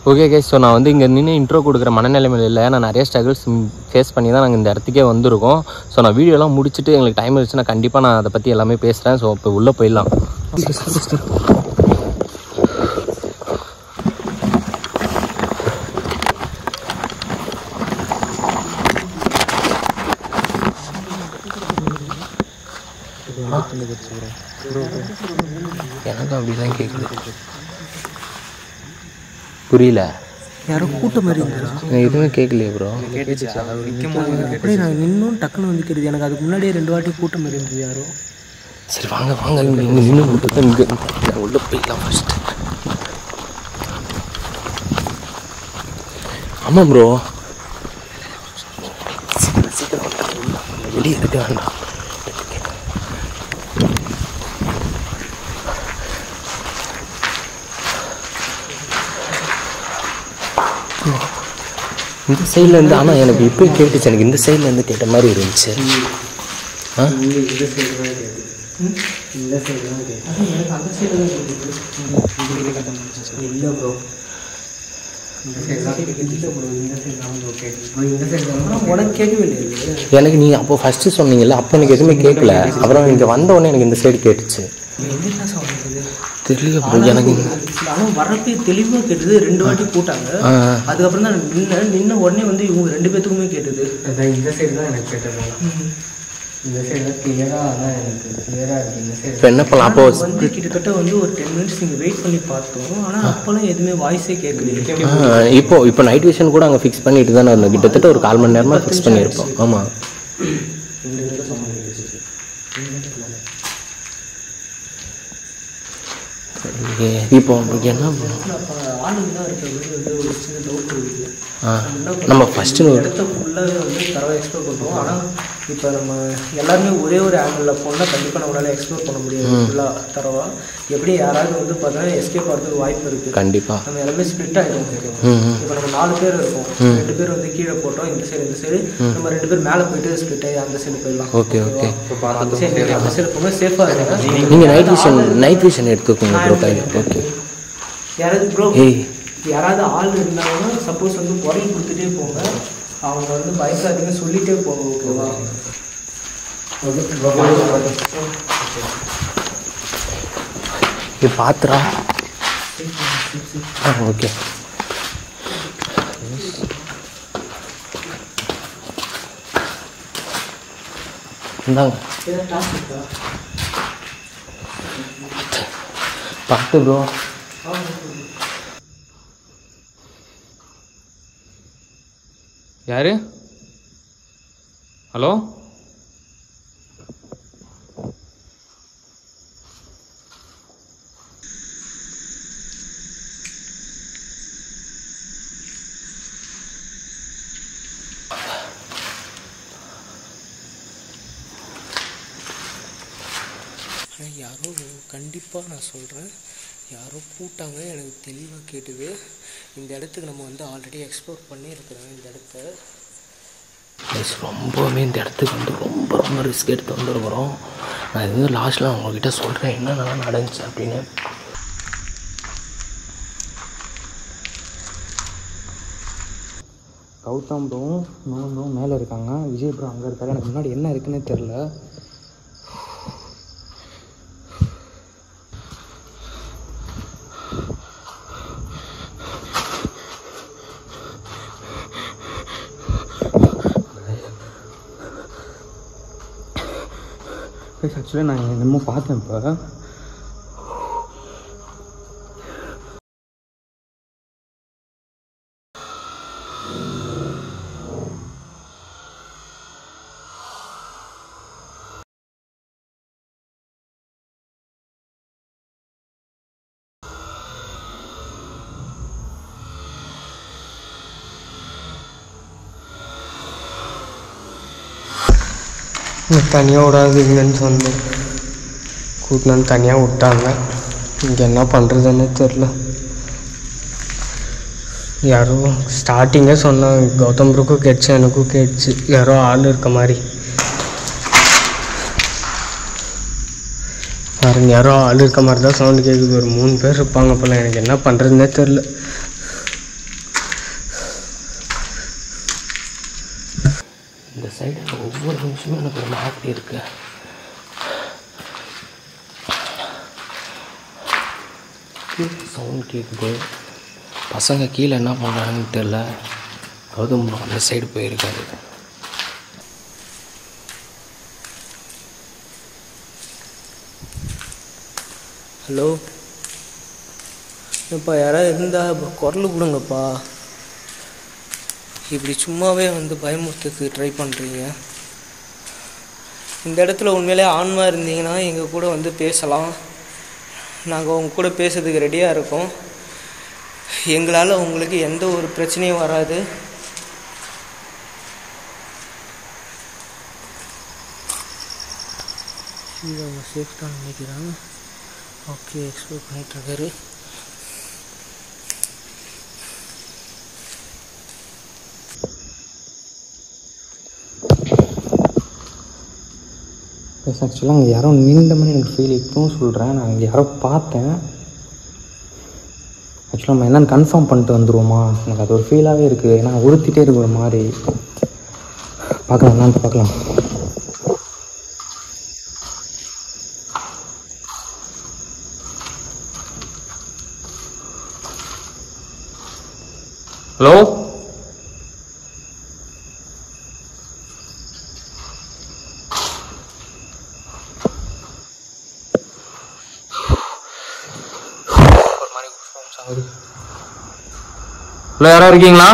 Okay case so நான் வந்து இங்கே நின்று இன்ட்ரோ கொடுக்குற மனநிலைமையில் இல்லை நான் நிறைய ஸ்ட்ரகிள்ஸ் ஃபேஸ் பண்ணி தான் நாங்கள் இந்த இடத்துக்கே வந்திருக்கோம் ஸோ நான் வீடியோலாம் முடிச்சுட்டு எங்களுக்கு டைம் இருந்துச்சு நான் கண்டிப்பாக நான் அதை பற்றி எல்லாமே பேசுகிறேன் ஸோ இப்போ உள்ளே போயிடலாம் எனக்கு அப்படிலாம் கேட்குது புரியல யாரோ கூட்டம் மாதிரி இருந்துடா எனக்கு எதுவுமே கேட்கலையே ப்ரோ அப்படியே நான் நின்னும் டக்குன்னு வந்து கேட்டுது எனக்கு அதுக்கு முன்னாடியே ரெண்டு வாட்டி கூட்டம் மாதிரி இருந்தது யாரோ சரி வாங்க வாங்க இங்கே இங்கே நின்று இங்கே நான் உள்ளே போயிடலாம் ஃபர்ஸ்ட் ஆமாம் ப்ரோ சீக்கிரம் சீக்கிரம் வெளியே இருக்க வேண்டாம் Bro, இந்த சைடில் இருந்து ஆனால் எனக்கு இப்போ கேட்டுச்சு எனக்கு இந்த சைடில் இருந்து கேட்ட மாதிரி இருந்துச்சு ஆ இந்த சைடு தான் கேட்குது இந்த சைடு தான் கேட்குது எனக்கு அந்த சைடு தான் கேட்குது இல்லை ப்ரோ இந்த சைடு தான் இல்லை ப்ரோ இந்த சைடு தான் ப்ரோ கேட்குது ப்ரோ இந்த சைடு தான் உனக்கு கேட்கவே இல்லையே எனக்கு நீ அப்போ ஃபஸ்ட்டு சொன்னீங்கல்ல அப்போ எனக்கு எதுவுமே கேட்கல அப்புறம் இங்கே வந்த உடனே எனக்கு இந்த சைடு கேட்டுச்சு எந்த கிளாஸ் ஆகுது தெரியல ப்ரோ எனக்கு ஆனால் வரப்பே தெளிவாக கேட்டது ரெண்டு வாட்டி கூட்டாங்க ஆ, ஆ. அதுக்கப்புறம் தான் நின்ன நின்ன உடனே வந்து இவங்க ரெண்டு பேத்துக்குமே கேட்டது அதான் இந்த சைடு தான் எனக்கு கேட்டது இந்த சைடு தான் கிளியராக அதான் எனக்கு கிளியராக இருக்குது இந்த சைடு இப்போ என்ன பண்ணலாம் அப்போ நாங்க வந்து கிட்டத்தட்ட வந்து ஒரு டென் மினிட்ஸ் நீங்கள் வெயிட் பண்ணி பார்த்தோம் ஆனால் அப்போல்லாம் எதுவுமே வாய்ஸே கேட்கலையே ஆ, இப்போ இப்போ நைட் விஷன் கூட அங்கே ஃபிக்ஸ் பண்ணிட்டு தானே இருந்தோம் கிட்டத்தட்ட ஒரு கால் மணி நேரமாக ஃபிக்ஸ் பண்ணியிருப்போம் ஆமாம் இப்போ உங்களுக்கு என்ன பண்ணணும்? அப்போ ஆளுங்க தான் இருக்கிறது வந்து ஒரு சின்ன டவுட் இருக்குது ஆ நம்ம ஃபஸ்ட்டு இடத்த ஃபுல்லாகவே வந்து தரவை எக்ஸ்ப்ளோர் பண்ணுவோம் ஆனால் இப்போ நம்ம எல்லாருமே ஒரே ஒரு ஆங்கிளில் போனால் கண்டிப்பாக நம்மளால எக்ஸ்ப்ளோர் பண்ண முடியாது ஃபுல்லாக தரவா எப்படி யாராவது வந்து பார்த்தோன்னா எஸ்கேப் ஆகிறதுக்கு வாய்ப்பு இருக்குது கண்டிப்பாக நம்ம எல்லாமே ஸ்ப்ளிட் ஆகிடும் ம் ம் இப்போ நம்ம நாலு பேர் இருக்கோம் ரெண்டு பேர் வந்து கீழே போட்டோம் இந்த சைடு இந்த சைடு நம்ம ரெண்டு பேர் மேலே போயிட்டு ஸ்ப்ளிட் ஆகி அந்த சைடு போயிடலாம் ஓகே ஓகே சரி நீங்க அந்த சைடு போகும்போது சேஃபாக இருங்க நீங்கள் நைட் விஷன் நைட் விஷன் எடுத்துக்கோங்க ப்ரோ டைம் ஓகே யாராவது ப்ரோ ஏய் யாராவது ஆள் இருந்தாங்கன்னா சப்போஸ் வந்து குறையும் கொடுத்துட்டே போங்க அவங்க வந்து பயக்காதீங்க சொல்லிட்டே போங்க ஓகேவா இது பாத்துறா ஆ ஓகே இந்தாங்க ஏதாவது டாஸ்க் இருக்கா பார்த்து ப்ரோ யாரு ஹலோ ஆனால் யாரோ கண்டிப்பாக நான் சொல்கிறேன் யாரோ கூட்டாங்க எனக்கு தெளிவாக கேட்டுது இந்த இடத்துக்கு நம்ம வந்து ஆல்ரெடி எக்ஸ்ப்ளோர் பண்ணியிருக்கிறோம் இந்த இடத்த ப்ளஸ் ரொம்பவே இந்த இடத்துக்கு வந்து ரொம்ப ரொம்ப ரிஸ்க் எடுத்து வந்துருக்குறோம் நான் இது வந்து லாஸ்ட்டில் உங்ககிட்ட சொல்கிறேன் என்னென்னலாம் நடந்துச்சு அப்படின்னு கௌதம் ப்ரோவும் நோ ப்ரோ மேலே இருக்காங்க விஜய் ப்ரோ அங்கே இருக்காரு எனக்கு முன்னாடி என்ன இருக்குன்னே தெரில ஆக்சுவலாக நான் என்னமோ பார்த்தேன் இப்போ தனியாக விடாதீங்கன்னு சொன்னேன் கூட்டின்னு வந்து தனியாக விட்டாங்க இங்கே என்ன பண்ணுறதுன்னு தெரில யாரோ ஸ்டார்டிங்கே சொன்னாங்க கௌதம் ப்ரூக்கும் கேட்டுச்சு எனக்கும் கேட்டுச்சு யாரோ ஆள் இருக்க மாதிரி பாருங்க யாரோ ஆள் இருக்க மாதிரி தான் சவுண்டு கேட்குது ஒரு மூணு பேர் இருப்பாங்க போல எனக்கு என்ன பண்ணுறதுனே தெரில இந்த சைடு ஒவ்வொரு நிமிஷமும் எனக்கு ஒரு மாதிரி இருக்கு சவுண்ட் கேட்குது பசங்க கீழே என்ன பண்ணுறாங்கன்னு தெரில கௌதம் bro அந்த சைடு போயிருக்காரு ஹலோ எப்பா யாராவது இருந்தால் குரல் கொடுங்கப்பா இப்படி சும்மாவே வந்து பயமுறுத்துறதுக்கு ட்ரை பண்ணுறீங்க இந்த இடத்துல உண்மையிலே ஆன்மா இருந்தீங்கன்னா எங்கள் கூட வந்து பேசலாம் நாங்கள் உங்க கூட பேசுறதுக்கு ரெடியாக இருக்கோம் எங்களால் உங்களுக்கு எந்த ஒரு பிரச்சனையும் வராது இது அவங்க சேஃப் தான் நினைக்கிறாங்க ஓகே எக்ஸ்ப்ளோர் பண்ணிகிட்ருக்காரு ப்ளஸ் ஆக்சுவலாக அங்கே யாரோ நின்ற மாதிரி எனக்கு ஃபீல் இப்பவும் சொல்கிறேன் நான் அங்கே யாரோ பார்த்தேன் ஆக்சுவலாக நம்ம என்னன்னு கன்ஃபார்ம் பண்ணிட்டு வந்துருவோமா எனக்கு அது ஒரு ஃபீலாகவே இருக்குது ஏன்னா உறுத்திட்டே இருக்கு ஒரு மாதிரி பார்க்கலாம் என்னன்ட்டு பார்க்கலாம் ஹலோ ஹலோ யாரா இருக்கீங்களா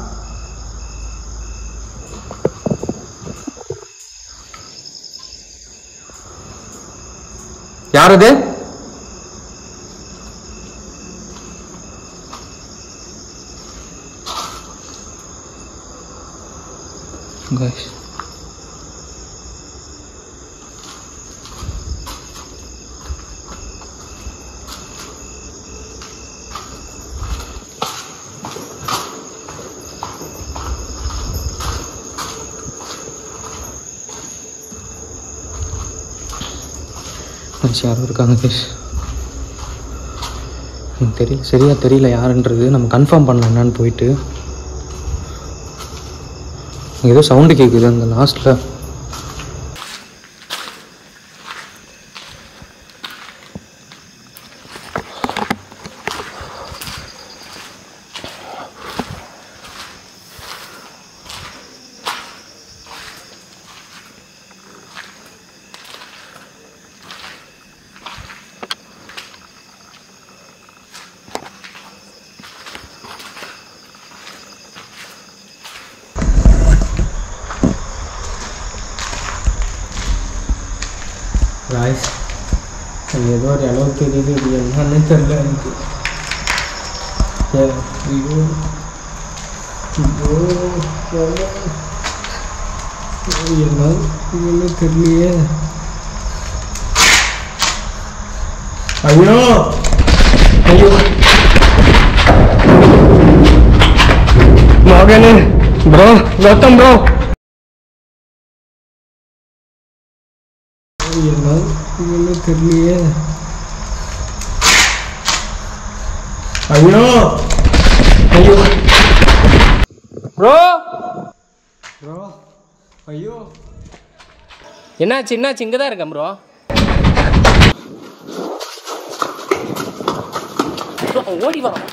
யார் இது guys ஃப்ரெண்ட்ஸ் யாரும் இருக்காங்க கைஸ் எனக்கு தெரியல சரியாக தெரியல யாருன்றது நம்ம கன்ஃபார்ம் பண்ண என்னன்னு போயிட்டு அங்க ஏதோ சவுண்டு கேட்குது அந்த லாஸ்ட்டில் ராய்ஸ் அது ஏதோ ஒரு அளவு தெரியுது இது என்னன்னு தெரியல எனக்கு ஏ, ஐயோ ஐயோ எவ்வளோ- ஐயோ, என்ன இதுன்னு தெரியலையே ஐயோ ஐயோ மகனே ப்ரோ கௌதம் ப்ரோ என்ன இதுன்னு தெரியலையே ஐயோ ஐயோ ப்ரோ ப்ரோ ஐயோ என்னாச்சு என்னாச்சு இங்கே தான் இருக்கேன் ப்ரோ ஓடி வரான்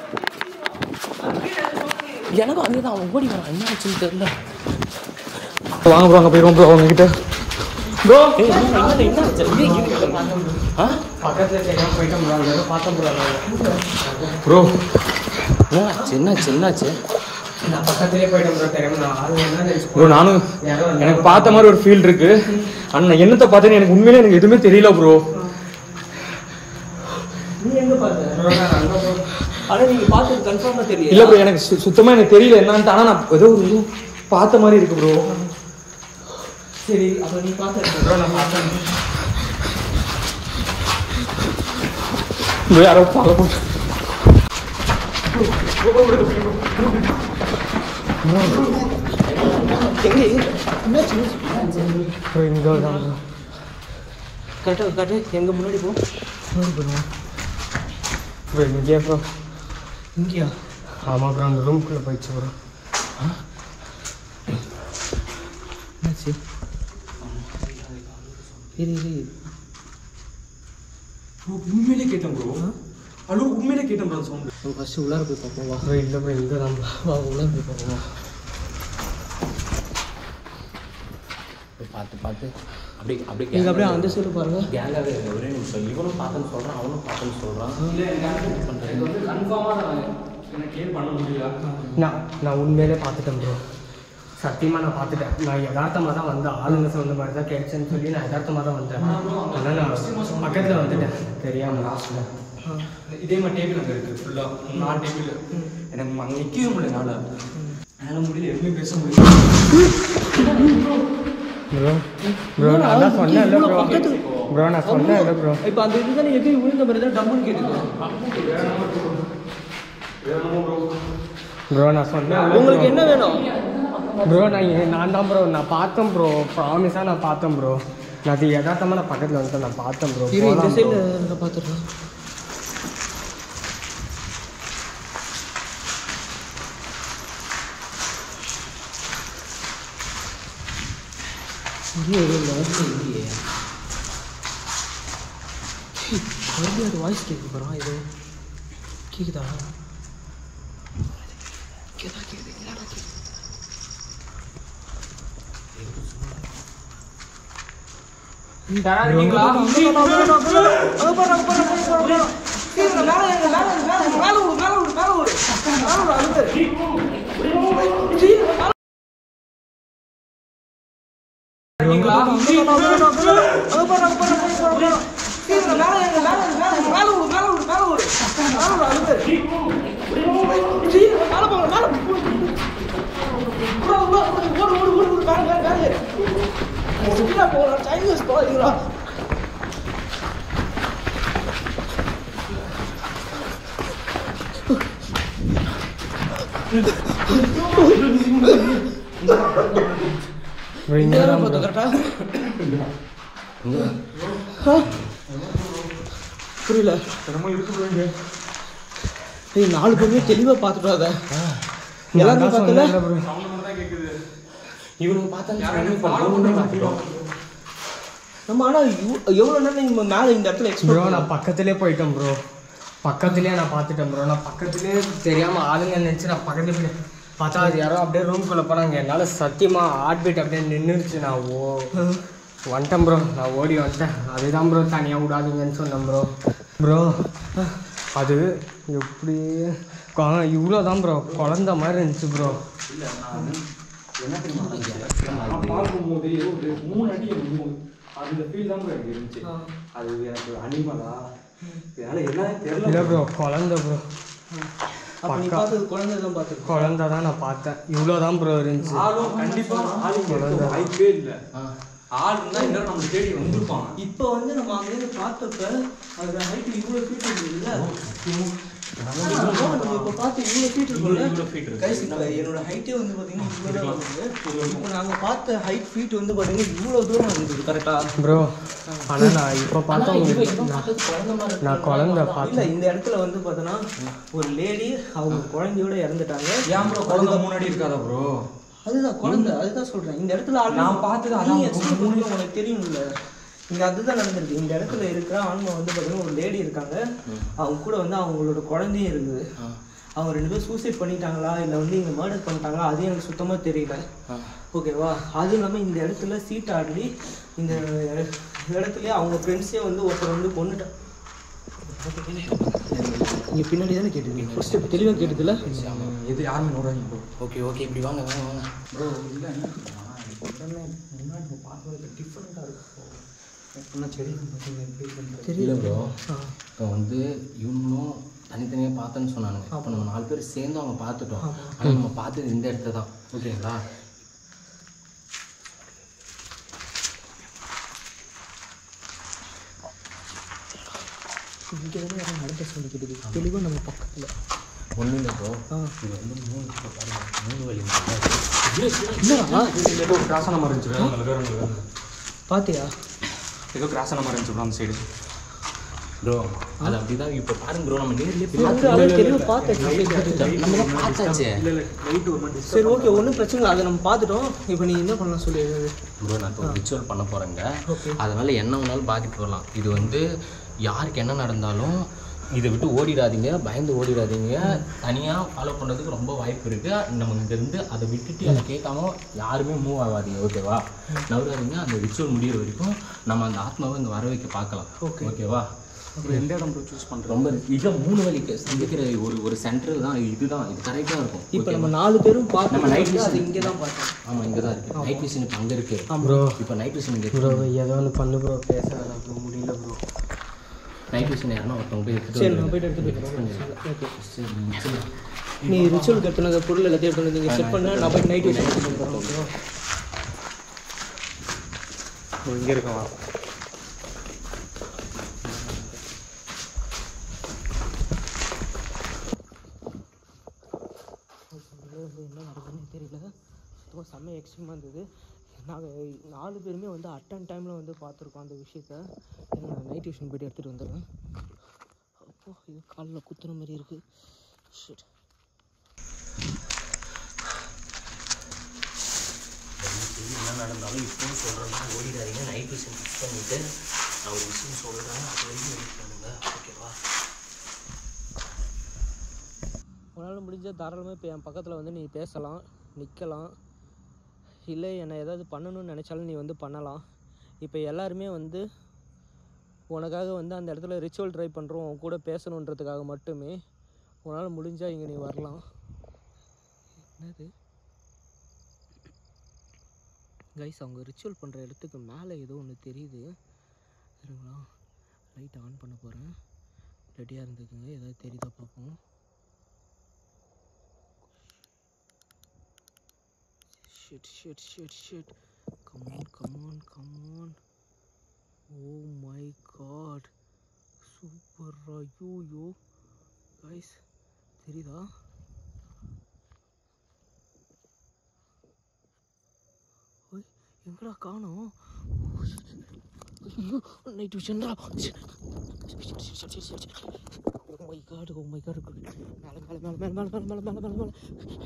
எனக்கும் அங்கே தான் அவன் ஓடி வரான் என்ன ஆச்சுன்னு தெரியல வாங்க ப்ரோ அங்கே போயிடுவோம் ப்ரோ அவங்ககிட்ட ப்ரோ ஏய், என்ன என்ன- என்ன ஆச்சு ஏய், இரு. ஆ பக்கத்தில் தெரியாமல் போயிட்டோம் ப்ரோ அங்கே பார்த்தோம் ப்ரோ ப்ரோ என்னாச்சு என்னாச்சு என்னாச்சு நான் பக்கத்துலேயே போயிட்டேன் ப்ரோ தெரியாமல் நான் ஆள் என்ன நினைச்சு ப்ரோ நானும் எனக்கு பார்த்த மாதிரி ஒரு ஃபீல் இருக்கு ஆனா நான் என்னத்தை பார்த்தேன்னு எனக்கு உண்மையிலே எனக்கு எதுவுமே தெரியல ப்ரோ நீ எங்கே பார்த்த ஆனால் நீங்கள் பார்த்தது கன்ஃபார்மாக தெரியல இல்ல ப்ரோ எனக்கு சு- சுத்தமா எனக்கு தெரியல என்னன்ட்டு ஆனா நான் ஏதோ ஒரு இது பார்த்த மாதிரி இருக்கு ப்ரோ சரி அப்போ நீ பார்த்த நான் பார்த்தேன் ப்ரோ யாரோ பார்க்க போட்டு ப்ரோ இங்கே தான் கரெக்டாக காட்டு எங்கே முன்னாடி போ ப்ரோ இங்கேயே ப்ரோ இங்கேயா ஆமாம் ப்ரோ அந்த ரூம்குள்ளே போயிடுச்சு ப்ரோ ஆச்சு இரு இரு ப்ரோ உண்மையிலே கேட்டேன் ப்ரோ ஹலோ உண்மையிலே கேட்டேன் ப்ரோ சவுண்ட் நம்ம ஃபஸ்ட்டு உள்ளார போய் பார்ப்போம் வா ப்ரோ இல்லை ப்ரோ இங்கே தான் வா உள்ளார போய் பார்ப்போம் வா பார்த்து பார்த்து அப்படியே அப்படியே நீங்கள் அப்படியே அந்த சைடு பாருங்க கேங்காகவே இருங்க ஒரே நிமிஷம் இவனும் பார்த்தேன்னு சொல்கிறான் அவனும் பார்த்தேன்னு சொல்கிறான் இது வந்து கன்ஃபார்மாக நான் எனக்கு கிளியர் பண்ண முடியல நான் நான் உண்மையிலே பார்த்துட்டேன் ப்ரோ சத்தியமாக நான் பார்த்துட்டேன் நான் யதார்த்தமாக தான் வந்து ஆளுங்க சொன்ன மாதிரி தான் கிடைச்சேன்னு சொல்லி நான் யதார்த்தமாக தான் வந்தேன் ஆனால் நான் பக்கத்தில் வந்துட்டேன் தெரியாமல் லாஸ்ட்டில் இதே மாதிரி டேபிள் அங்கே இருக்குது ஃபுல்லாக நாலு டேபிள் எனக்கு அங்கே நிற்கவே முடியல என்னால் என்னால் முடியல எதுவுமே பேச முடியல ப்ரோ ப்ரோ நான் தான் சொன்னேன் இல்லை ப்ரோ ப்ரோ நான் சொன்னேன் இல்லை ப்ரோ இப்போ அந்த இது தானே எது விழுந்த மாதிரி தான் டம்முன்னு கேட்டுக்கோ ப்ரோ நான் சொன்னேன் உங்களுக்கு என்ன வேணும் ப்ரோ நான் ஏ- நான் தான் ப்ரோ நான் பார்த்தேன் ப்ரோ ப்ராமிஸாக நான் பார்த்தேன் ப்ரோ நான் அது யதார்த்தமாக நான் பக்கத்தில் வந்துட்டு நான் பார்த்தேன் ப்ரோ இரு இந்த போலாம் bro. சைடில் பார்த்துடுறேன் இங்கேயே எதுவும் இல்லை இல்லையே மறுபடியும் அது வாய்ஸ் கேட்குது போகிறான் இது கேட்குதா கேட்குதா கேட்குது என்னடா கேட்குது சைனீஸ் போகிறீங்களா ப்ரோ இங்கே தான் ப்ரோ புரியல ஏய் நாலு பேருமே தெளிவா பார்த்துட்டு அதை எல்லாருமே பார்த்தல இவனுக்கு பார்த்தா நம்ம ஆனால் எவ்வளோ நேரம் நம்ம மேலே இந்த இடத்துல ப்ரோ எக்ஸ்ப்ளோர் நான் பக்கத்துலேயே போயிட்டேன் ப்ரோ பக்கத்துலேயே நான் பார்த்துட்டேன் ப்ரோ நான் பக்கத்துலேயே தெரியாமல் ஆளுங்க நினச்சி நான் பக்கத்துல போய் பார்த்தா அது யாரோ அப்படியே ரூம்குள்ளே போனாங்க என்னால் சத்தியமாக ஹார்ட் பீட் அப்படியே நின்றுச்சு நான் ஓ வந்துட்டேன் ப்ரோ நான் ஓடி வந்துட்டேன் அதுதான் ப்ரோ தனியாக விடாதீங்கன்னு சொன்னேன் ப்ரோ ப்ரோ அது எப்படி இவ்வளோ தான் ப்ரோ குழந்த மாதிரி இருந்துச்சு ப்ரோ நான் பார்க்கும்போது ஒரு மூணு அடி எனக்கு மூணு அந்த ஃபீல் தான் bro எனக்கு இருந்துச்சு அது எனக்கு அனிமலா என்னால் என்னன்னு தெரியல இல்லை ப்ரோ குழந்த ப்ரோ அப்போ நீ பார்த்தது குழந்தை தான் பார்த்துருக்கோம் குழந்த தான் நான் பார்த்தேன் இவ்வளோ தான் ப்ரோ இருந்துச்சு ஆளும் கண்டிப்பா ஆளுங்க இருக்க வாய்ப்பே இல்லை ஆள் இருந்தா இன்னும் நம்ம தேடி வந்திருப்பான் இப்போ வந்து நம்ம அங்கேருந்து பார்த்தப்ப அதோட ஹைட் இவ்வளோ ஃபீட் இருக்குல்ல நம்ம இப்போ பார்த்து இவ்வளோ ஃபீட் இருக்குல்ல இவ்வளோ feet இருக்கு. கைஸ் இப்போ என்னோட ஹைட்டே வந்து பார்த்தீங்கன்னா இவ்வளோ தான் இருக்குது இப்போ நாங்கள் பார்த்த ஹைட் ஃபீட் வந்து பார்த்தீங்கன்னா இவ்வளோ தூரம் இருந்தது கரெக்டாக ப்ரோ ஆனால் நான் இப்போ பார்த்தவங்க நான் குழந்த இல்ல பார்த்தேன் இந்த இடத்துல வந்து பார்த்தோன்னா ஒரு லேடி அவங்க குழந்தையோட இறந்துட்டாங்க ஏன் ப்ரோ குழந்தை முன்னாடி இருக்காதா ப்ரோ அதுதான் குழந்தை அதுதான் சொல்றேன் இந்த இடத்துல ஆல்ரெடி நான் பார்த்தது அதான் நீ explain பண்ணி உனக்கு தெரியும்ல இங்க அதுதான் நடந்திருக்கு இந்த இடத்துல இருக்கிற ஆன்மா வந்து பார்த்தீங்கன்னா ஒரு லேடி இருக்காங்க அவங்க கூட வந்து அவங்களோட குழந்தையும் இருக்குது அவங்க ரெண்டு பேரும் சூசைட் பண்ணிட்டாங்களா இல்லை வந்து இங்கே மர்டர் பண்ணிட்டாங்களா அது எனக்கு சுத்தமாக தெரியல ஓகேவா அதுவும் இல்லாமல் இந்த இடத்துல சீட் ஆடி இந்த இடத்துலயே அவங்க ஃப்ரெண்ட்ஸே வந்து ஒருத்தர் வந்து கொண்டுட்டாங்க இங்கே பின்னாடி தானே கேட்டுது ஃபர்ஸ்ட் இப்போ தெளிவாக கேட்டுதுல இது யாருமே நோடாதீங்க ப்ரோ ஓகே ஓகே இப்படி வாங்க வாங்க வாங்க ப்ரோ இல்லை உடனே முன்னாடி நம்ம பார்க்குறது டிஃப்ரெண்ட்டாக இருக்கும் எப்படின்னா செடி தெரியல ப்ரோ இப்போ வந்து இவங்களும் தனித்தனியாக பார்த்தேன்னு சொன்னானுங்க அப்போ நம்ம நாலு பேர் சேர்ந்து அவங்க பார்த்துட்டோம் ஆனால் நம்ம பார்த்தது இந்த இடத்த தான் ஓகேங்களா இங்கே தானே யாரும் நடந்த சொல்லி கேட்டுது தெளிவாக நம்ம பக்கத்தில் ஒன்றும் இல்லை ப்ரோ இது வந்து மூணு இப்போ பாருங்க மூணு வழி என்னடா ஏதோ கிராஸான மாதிரி இருந்துச்சு வேற வேற வேற வேற. பாத்தியா ஏதோ கிராஸான மாதிரி இருந்துச்சு bro அந்த சைடு ப்ரோ அது அப்படிதான் இப்போ பாருங்க ப்ரோ நம்ம நேர்லயே அது அளவு தெளிவாக பார்த்தாச்சு நம்ம தான் பார்த்தாச்சே சரி ஓகே ஒன்றும் பிரச்சனை இல்லை அதை நம்ம பார்த்துட்டோம் இப்போ நீ என்ன பண்ணலாம் சொல்லி ப்ரோ நான் இப்போ ரிச்சுவல் பண்ண போகிறேங்க அதனால் என்ன வேணாலும் பாதிப்பு வரலாம் இது வந்து யாருக்கு என்ன நடந்தாலும் இதை விட்டு ஓடிடாதீங்க பயந்து ஓடிடாதீங்க தனியாக ஃபாலோ பண்ணுறதுக்கு ரொம்ப வாய்ப்பு இருக்குது நம்ம இங்கேருந்து அதை விட்டுட்டு அதை கேட்காம யாருமே மூவ் ஆகாதீங்க ஓகேவா நவராதீங்க அந்த ரிச்சுவல் முடியிற வரைக்கும் நம்ம அந்த ஆத்மாவை இங்கே வர வைக்க பார்க்கலாம் ஓகேவா எந்த இடம் ப்ரோ சூஸ் பண்ணுறோம் ரொம்ப இதை மூணு வழிக்கு சந்திக்கிற ஒரு ஒரு சென்டர் தான் இதுதான் இது கரெக்டாக இருக்கும் இப்போ நம்ம நாலு பேரும் பார்த்து நம்ம night அது இங்கே தான் பார்த்தோம் ஆமாம் இங்கே தான் இருக்குது நைட் விஷன் இப்போ அங்கே இருக்குது ப்ரோ இப்போ நைட் விஷன் இங்கே ப்ரோ ஏதோ ஒன்று பண்ணு ப்ரோ பேச வேணாம் ப்ரோ முடியல ப்ரோ நைட் விஷன் யாருன்னா ஒருத்தவங்க போய் எடுத்துட்டு சரி வந்து- நான் போயிட்டு எடுத்துட்டு போயிடுறேன் ஓகே சரி, சரி. நீ ரிச்சுவல் கட்டுனத பொருள் எல்லாத்தையும் எடுத்து வந்து நீங்கள் செட் பண்ண நான் போய் நைட் விஷயம் பண்ணுறேன் ஓகேவா இங்கே இருக்கவா என்ன நடக்குதுன்னு தெரியல சுத்தமாக செம்ம எக்ஸ்ட்ரீமாக இருந்தது நாங்கள் நாலு பேருமே வந்து அட்டன் டைமில் வந்து பார்த்துருக்கோம் அந்த விஷயத்த ஏன்னா நான் நைட் டியூஷன் போய்ட்டு எடுத்துகிட்டு வந்துடுறேன் அப்போ இது காலில் குத்துற மாதிரி இருக்குது ஷிட் என்ன நடந்தாலும் இப்போவும் சொல்கிறேன்னா ஓடிடாதீங்க நைட் விஷன் ஃபிக்ஸ் பண்ணிவிட்டு நான் ஒரு விஷயம் சொல்கிறேன் அது வரைக்கும் வெயிட் பண்ணுங்க ஓகேவா உன்னால் முடிஞ்சால் தாராளமாக இப்போ என் பக்கத்தில் வந்து நீ பேசலாம் நிற்கலாம் இல்லை என்னை ஏதாவது பண்ணணும்னு நினச்சாலும் நீ வந்து பண்ணலாம் இப்போ எல்லாருமே வந்து உனக்காக வந்து அந்த இடத்துல ரிச்சுவல் ட்ரை பண்ணுறோம் உன் கூட பேசணுன்றதுக்காக மட்டுமே உன்னால் முடிஞ்சால் இங்கே நீ வரலாம் என்னது கைஸ் அவங்க ரிச்சுவல் பண்ணுற இடத்துக்கு மேலே ஏதோ ஒன்று தெரியுது சரிங்களா லைட் ஆன் பண்ண போகிறேன் ரெடியாக இருந்துக்குங்க ஏதாவது தெரியுதா பார்ப்போம் shit, shit, shit, shit. Come on, come on, come on. Oh my god. Super ஐயோ யோ guys தெரியுதா ஓய் எங்கடா காணோம் ஐயோ நைட் விஷன்டா oh my God oh my God மேலே மேலே மேலே மேலே மேலே மேலே மேலே மேலே மேலே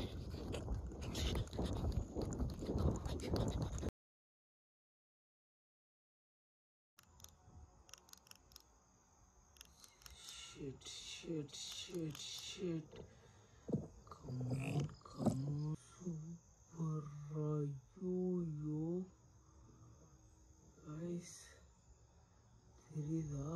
Shit, shit, shit, shit. Come on, come on. Super yo Guys, தெரியுதா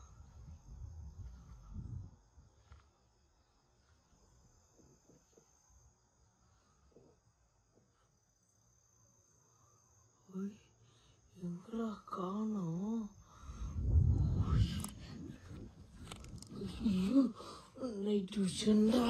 ஓய், எங்கடா காணோம் ஐயோ நைட் விஷன்டா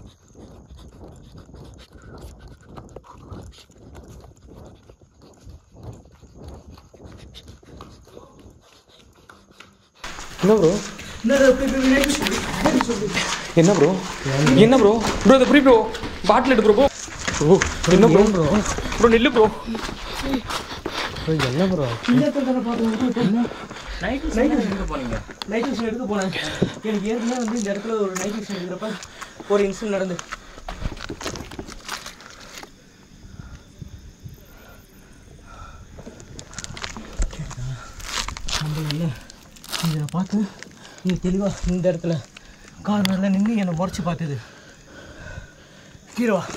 என்ன ப்ரோ என்னடா இப்படி இப்படி நைட் விஷன் என்ன ப்ரோ என்ன ப்ரோ ப்ரோ இதை புரி ப்ரோ பாட்டில் எடு ப்ரோ ப்ரோ என்ன ப்ரோ ப்ரோ ப்ரோ நில்லு ப்ரோ என்ன ப்ரோ நைட் நைட் எங்கே போனீங்க நைட் விஷன் எடுக்க போனேன் எனக்கு ஏற்கனவே வந்து இந்த இடத்துல ஒரு நைட் விஷன் எடுக்கிறப்ப ஒரு இன்சிடென்ட் நடந்து நம்ம என்ன இதை பார்த்து நீ தெளிவாக இந்த இடத்துல கார்னரில் நின்று என்னை முறைச்சி பார்த்தது கீழவா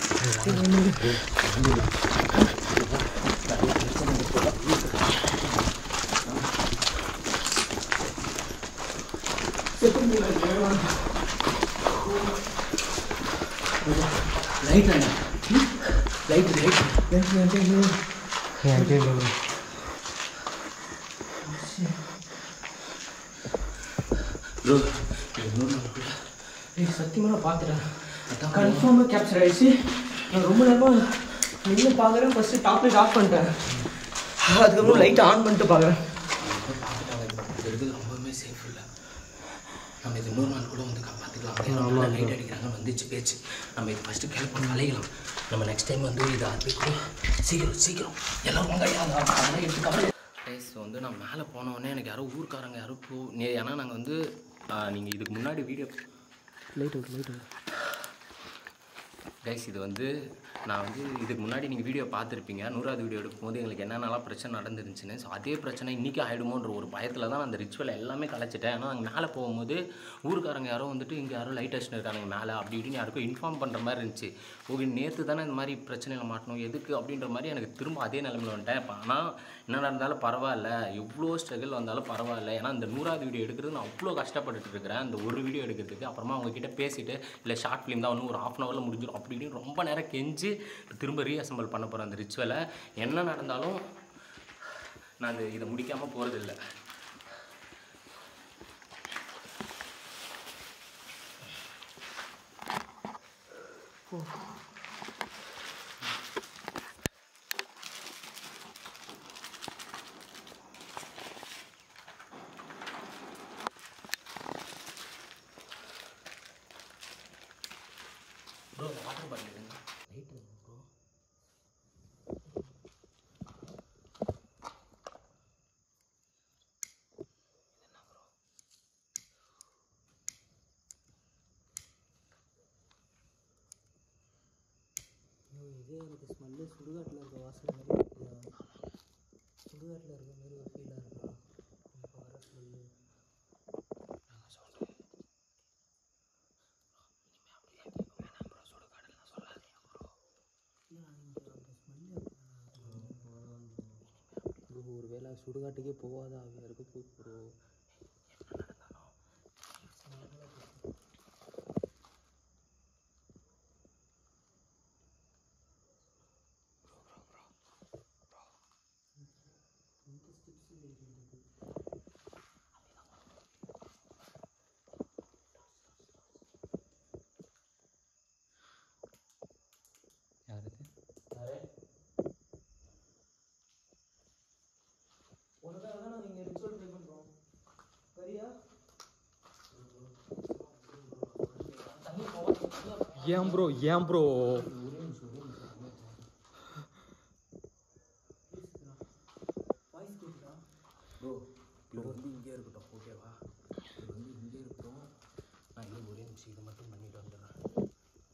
லைட் அண்ணா லைட் லைட் என்கிட்ட இல்லை ப்ரோ ப்ரோ ஏய் சத்தியமாக நான் பார்த்துட்டேன் கன்ஃபார்மாக கேப்சர் ஆயிடுச்சு நான் ரொம்ப நேரமாக நின்று பார்க்குறேன் ஃபஸ்ட்டு டாப் லைட் ஆஃப் பண்ணிட்டேன் அதுக்கப்புறம் லைட் ஆன் பண்ணிட்டு பார்க்குறேன் இது எடுக்கிறது ரொம்பவுமே சேஃப் இல்லை நம்ம இது இன்னொரு நாள் கூட வந்து பார்த்துக்கலாம் லைட் அடிக்கிறாங்க வந்துச்சு பேச்சு நம்ம இது ஃபஸ்ட்டு கிளப்பி கலைக்கலாம் நம்ம நெக்ஸ்ட் டைம் வந்து இது ஆரம்பிக்கும் சீக்கிரம் சீக்கிரம் எல்லாரும் வாங்க ஐயா, அதை அதெல்லாம் எடுத்து கவலை ப்ளேஸ் வந்து நான் மேலே போனோடனே எனக்கு யாரோ ஊர்க்காரங்க யாரோ போ நீ ஏன்னா நாங்கள் வந்து நீங்கள் இதுக்கு முன்னாடி வீடியோ லைட் விடு லைட் விடு கைஸ் இது வந்து நான் வந்து இதுக்கு முன்னாடி நீங்கள் வீடியோ பார்த்துருப்பீங்க நூறாவது வீடியோ எடுக்கும்போது எங்களுக்கு என்னென்னலாம் பிரச்சனை நடந்துருந்துச்சுன்னு ஸோ அதே பிரச்சனை இன்றைக்கி ஆகிடுமோன்ற ஒரு பயத்தில் தான் நான் அந்த ரிச்சுவல் எல்லாமே கலைச்சிட்டேன் ஏன்னா அங்கே மேலே போகும்போது ஊருக்காரங்க யாரோ வந்துட்டு இங்கே யாரோ லைட் அடிச்சுன்னு இருக்காங்க மேலே அப்படி இப்படின்னு யாருக்கும் இன்ஃபார்ம் பண்ணுற மாதிரி இருந்துச்சு ஓகே நேற்று தானே இந்த மாதிரி பிரச்சனையில் மாட்டணும் எதுக்கு அப்படின்ற மாதிரி எனக்கு திரும்ப அதே நிலமையில வந்துட்டேன் இப்போ ஆனால் என்ன நடந்தாலும் பரவாயில்ல எவ்வளோ ஸ்ட்ரகிள் வந்தாலும் பரவாயில்ல ஏன்னா இந்த நூறாவது வீடியோ எடுக்கிறது நான் அவ்வளோ கஷ்டப்பட்டுட்டு இருக்கிறேன் அந்த ஒரு வீடியோ எடுக்கிறதுக்கு அப்புறமா அவங்க கிட்ட பேசிட்டு இல்லை ஷார்ட் ஃபிலிம் தான் இன்னும் ஒரு ஹாஃப் அன் ஹவரில் முடிஞ்சிடும் அப்படி இப்படின்னு ரொம்ப நேரம் கெஞ்சு திரும்ப ரீஅசம்பிள் பண்ண போகிறேன் அந்த ரிச்சுவலை என்ன நடந்தாலும் நான் அது இதை முடிக்காமல் போகிறதில்ல bro water bottle light bro இதே எனக்கு ஸ்மெல்லு சுடுகாட்டில் இருக்க வாசனை மாதிரி இருக்குதா சுடுகாட்டில் இருக்க மாதிரி ஒரு ஃபீலாக இருக்கா இப்போ வர ஸ்மெல்லு ஒரு வேளை சுடுகாட்டுக்கே போகாத ஆவியாக இருக்கு போய் ப்ரோ யார் இது உனக்காக தான் நாங்கள் இங்கே ரிச்சுவல் ட்ரை பண்ணுறோம் சரியா ஏன் ப்ரோ ஏன் ப்ரோ வாய்ஸ் கேட்குதா ப்ரோ இது வந்து இங்கே இருக்கட்டும் ஓகேவா இது வந்து இங்கே இருக்கட்டும் நான் இன்னும் ஒரே நிமிஷம் இதை மட்டும் பண்ணிட்டு வந்துடுறேன்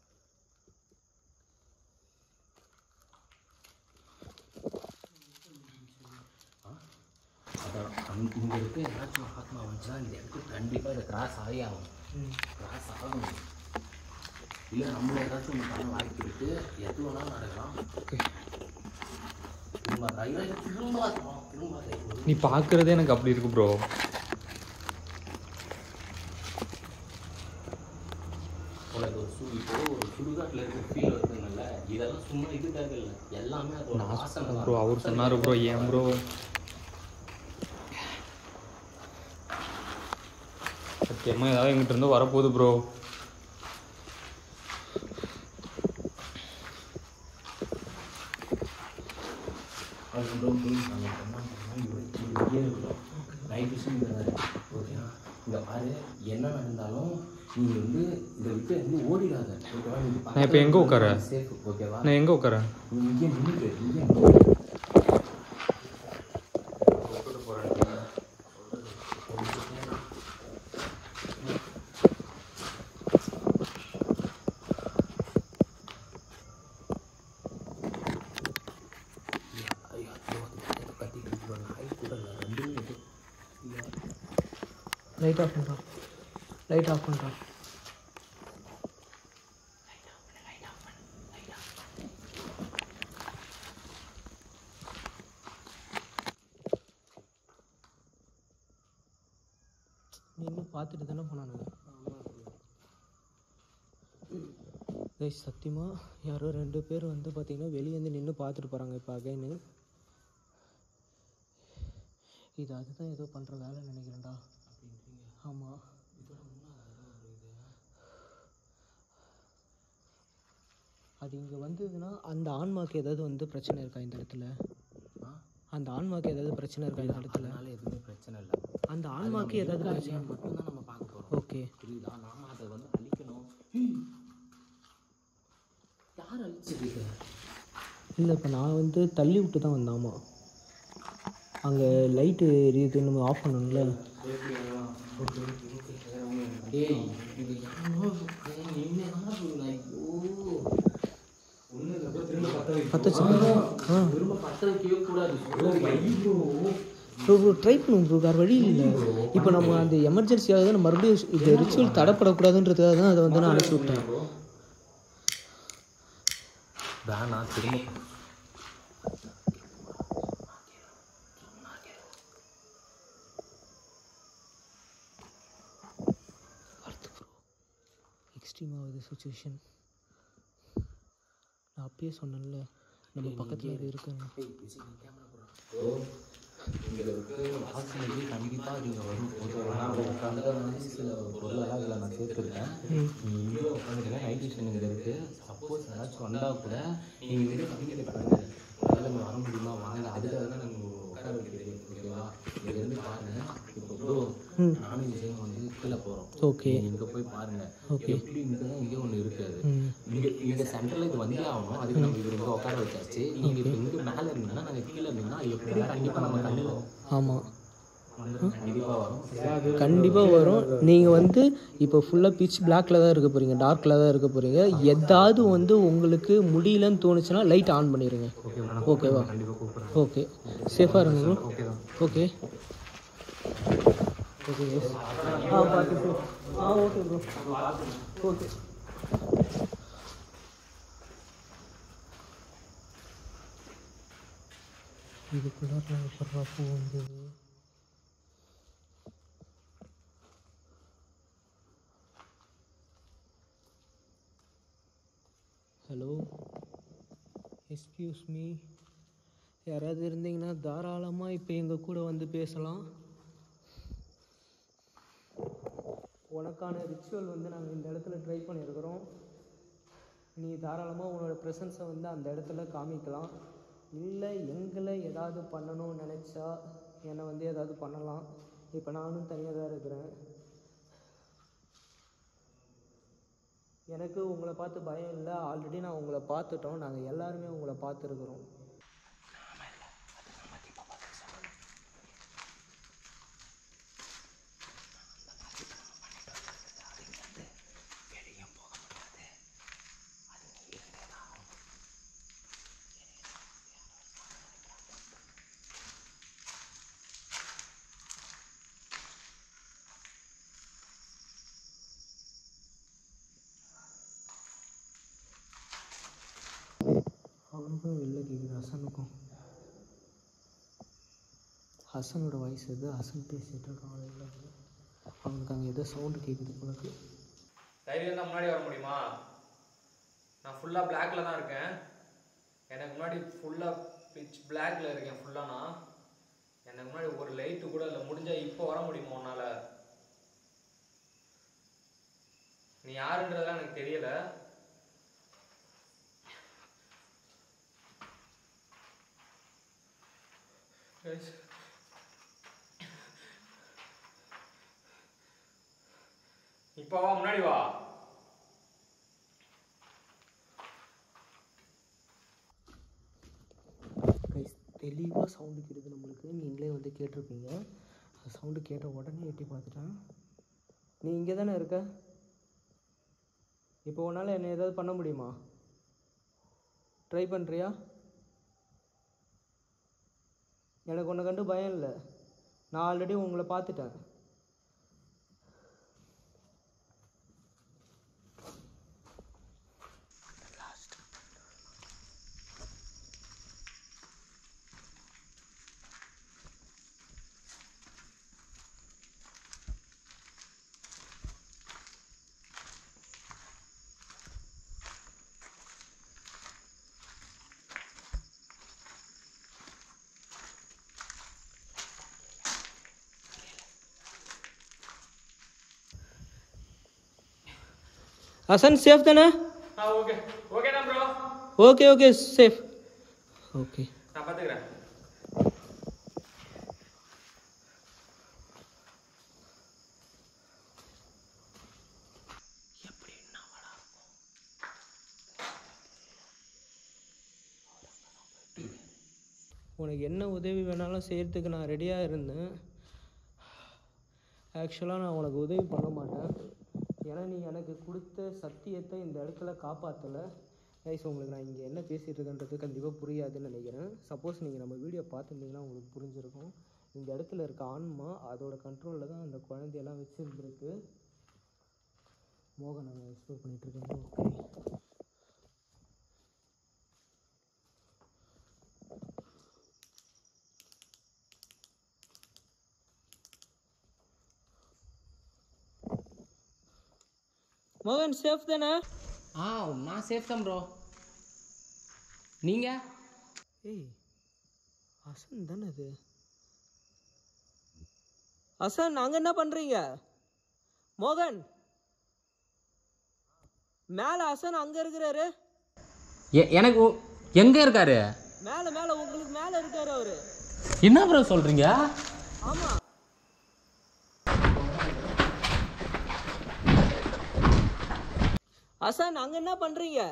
ஆ? அதான் அங்க- இங்க இருக்க ஏதாச்சும் ஒரு ஆத்மா வந்துச்சுன்னா இந்த இடத்துக்கு கண்டிப்பாக இதை கிராஸ் ஆகி ஆகணும் கிராஸ் ஆகணும் இல்லை நம்மள ஏதாச்சும் ஒன்று பண்ண வாய்ப்பு இருக்கு எது வேணாலும் நடக்கலாம் திரும்ப ரயில திரும்ப திரும்ப நீ பார்க்குறதே எனக்கு அப்படி இருக்கு ப்ரோ உனக்கு ஒரு சு இப்போ ஒரு சுடுகாட்டில் இருக்கிற ஃபீல் வருதுங்கல்ல இதெல்லாம் சும்மா இதுக்காக இல்லை எல்லாமே அதோட வாசனை தான். ப்ரோ அவர் சொன்னார் ப்ரோ ஏன் ப்ரோ சத்தியமாக ஏதாவது எங்கிட்ட இருந்து வரப்போகுது ப்ரோ அதுக்கப்புறம் க்ளீன் பண்ணணும் இங்கே இருக்கணும் நைட் விஷயம் இந்த ஓகேவா இந்த பாரு என்ன நடந்தாலும் நீ வந்து இதை விட்டு எங்கேயும் ஓடிடாத ஓகேவா நீ நான் இப்போ எங்கே உட்கார சேஃப் ஓகேவா நான் எங்கே உட்காரேன் நீ இங்கே நின்று இங்கே லைட் ஆஃப் பண்ணுறான் லைட் ஆஃப் பண்ணுறான் நீ இன்னும் பார்த்துட்டு தானே போனானுங்க கைஸ் சத்தியமாக யாரோ ரெண்டு பேர் வந்து பார்த்தீங்கன்னா வெளியே வந்து நின்று பார்த்துட்டு போகிறாங்க இப்போ அகைனு இது அதுதான் ஏதோ பண்ணுற வேலை நினைக்கிறேன்டா ஆமாம் அது இங்கே வந்ததுன்னா அந்த ஆன்மாக்கு ஏதாவது வந்து பிரச்சனை இருக்கா இந்த இடத்துல அந்த ஆன்மாக்கு ஏதாவது பிரச்சனை இருக்கா இந்த இடத்துல அதனால எதுவுமே பிரச்சனை இல்லை அந்த ஆன்மாக்கு ஏதாவது பிரச்சனை மட்டும்தான் நம்ம பார்க்க போகிறோம் ஓகே புரியுதா நாம அதை வந்து அழிக்கணும் யார் அழிச்சிருக்கு இல்லை இப்போ நான் வந்து தள்ளி விட்டு தான் வந்தேன் ஆமாம் அங்கே லைட்டு எரியுது நம்ம ஆஃப் பண்ணணும்ல ஓகே ஓகே டேய் இது யாரோ என்ன யாரோ ஐயோ ஒண்ணு இல்ல bro, திரும்ப பத்த வை. பத்துச்சு ஆ திரும்ப பத்த வைக்கவே கூடாது bro, வை bro. ப்ரோ ப்ரோ ட்ரை பண்ணுவோம் ப்ரோ வேறு வழி இல்லை இப்போ நம்ம அந்த எமர்ஜென்சியாக தான் மறுபடியும் இந்த ரிச்சுவல் தடப்படக்கூடாதுன்றதுக்காக தான் அதை வந்து நான் அனுப்பிச்சி விட்டேன் வேணாம் திரும்ப அடுத்து ப்ரோ எக்ஸ்ட்ரீம் ஆகுது சுச்சுவேஷன் நான் அப்பயே சொன்னேன்ல நம்ம பக்கத்தில் இது இருக்குன்னு இங்கே இருக்க வாசனைக்கு கண்டிப்பாக இங்கே வரும் ஒரு நான் உட்காந்து வந்து சில பொருளெல்லாம் இதில் நான் சேர்த்துருக்கேன் நீ இங்கே உட்காந்துருக்கேன் நைட் விஷன் இங்கே இருக்குது சப்போஸ் ஏதாச்சும் வந்தால் கூட நீங்கள் இங்கே கம்யூனிகேட் பண்ணுங்க உங்களால் இங்கே வர முடியுமா வாங்க அதுக்காக தான் நாங்கள் உட்கார வைக்கிறது ஓகேவா இங்கே இருந்து பாருங்க இப்போ ப்ரோ நானும் விஷயம் வந்து கீழே போகிறோம் ஓகே இங்கே போய் பாருங்க Okay. எப்படி இங்கே இங்கே ஒன்று இருக்காது ம் இங்க இங்க சென்டர்ல இது வந்தே ஆகணும் அதுக்கு நம்ம இவர் இங்க உட்கார வச்சாச்சு நீங்க இப்ப இங்க மேல இருந்தீங்கன்னா நாங்க கீழே இருந்தீங்கன்னா அது எப்படி கண்டிப்பா நம்ம கண்ணில் ஆமாம் கண்டிப்பா வரும் கண்டிப்பாக வரும் நீங்கள் வந்து இப்போ ஃபுல்லாக பிச் பிளாக்ல தான் இருக்க போகிறீங்க டார்க்கில் தான் இருக்க போகிறீங்க எதாவது வந்து உங்களுக்கு முடியலன்னு தோணுச்சுன்னா லைட் ஆன் பண்ணிடுங்க ஓகேவா ஓகே சேஃபாக இருங்க ப்ரோ ஓகே ஓகே ஆ பார்த்து ப்ரோ ஆ ஓகே ப்ரோ ஓகே இதுக்குள்ள படுறா பூ வந்தது ஹலோ எக்ஸ்கியூஸ் மீ யாராவது இருந்தீங்கன்னா தாராளமாக இப்போ எங்கள் கூட வந்து பேசலாம் உனக்கான ரிச்சுவல் வந்து நாங்கள் இந்த இடத்துல ட்ரை பண்ணியிருக்கிறோம் நீ தாராளமாக உன்னோட ப்ரெசன்ஸை வந்து அந்த இடத்துல காமிக்கலாம் இல்லை எங்களை ஏதாவது பண்ணணும்னு நினச்சா என்னை வந்து ஏதாவது பண்ணலாம் இப்போ நானும் தனியாக தான் இருக்கிறேன் எனக்கு உங்களை பார்த்து பயம் இல்லை ஆல்ரெடி நான் உங்களை பார்த்துட்டோம் நாங்கள் எல்லாருமே உங்களை பார்த்துருக்குறோம் அவனுக்கும் வெளில கேட்குது ஹசனுக்கும் ஹசனோட வாய்ஸ் இது ஹசன் பேசிகிட்டு இருக்கான் வெளில அவனுக்கு அங்கே ஏதோ சவுண்டு கேட்குது உனக்கு தைரியம் தான் முன்னாடி வர முடியுமா நான் ஃபுல்லாக பிளாக்ல தான் இருக்கேன் எனக்கு முன்னாடி ஃபுல்லாக பிச் பிளாக்ல இருக்கேன் ஃபுல்லாக நான் எனக்கு முன்னாடி ஒரு லைட்டு கூட இல்லை முடிஞ்சா இப்போ வர முடியுமா உன்னால நீ யாருன்றதெல்லாம் எனக்கு தெரியல Guys. இப்போ வா முன்னாடி வா கைஸ் தெளிவாக சவுண்டு கேட்குது நம்மளுக்கு நீங்களே வந்து கேட்டிருப்பீங்க அந்த சவுண்டு கேட்ட உடனே எட்டி பார்த்துட்டேன் நீ இங்கே தானே இருக்க இப்போ உன்னால் என்ன ஏதாவது பண்ண முடியுமா ட்ரை பண்ணுறியா எனக்கு உன்னை கண்டு பயம் இல்லை நான் ஆல்ரெடி உங்களை பார்த்துட்டேன் ஹசன் சேஃப் தானே ஆ ஓகே ஓகே தான் bro okay okay safe okay நான் பார்த்துக்கிறேன் உனக்கு என்ன உதவி வேணாலும் செய்கிறதுக்கு நான் ரெடியாக இருந்தேன் ஆக்சுவலாக நான் உனக்கு உதவி பண்ண மாட்டேன் ஏன்னா நீ எனக்கு கொடுத்த சத்தியத்தை இந்த இடத்துல காப்பாற்றலை கைஸ் உங்களுக்கு நான் இங்கே என்ன பேசிகிட்டு இருக்கேன்றது கண்டிப்பாக புரியாதுன்னு நினைக்கிறேன் சப்போஸ் நீங்கள் நம்ம வீடியோ பார்த்துருந்தீங்கன்னா உங்களுக்கு புரிஞ்சிருக்கும் இந்த இடத்துல இருக்க ஆன்மா அதோட கண்ட்ரோலில் தான் அந்த குழந்தையெல்லாம் வச்சுருந்துருக்கு மோகன் நாங்கள் எக்ஸ்ப்ளோர் பண்ணிகிட்ருக்கோம் ஓகே மோகன் சேஃப் தானே ஆ நான் சேஃப் தான் ப்ரோ நீங்கள் ஏய் அசன் தானே அது அசன் அங்க என்ன பண்றீங்க மோகன் மேல அசன் அங்க இருக்கிறாரு எனக்கு எங்கே இருக்காரு மேல மேல உங்களுக்கு மேல இருக்காரு அவரு என்ன ப்ரோ சொல்கிறீங்க ஆமா அசன் அங்க என்ன பண்றீங்க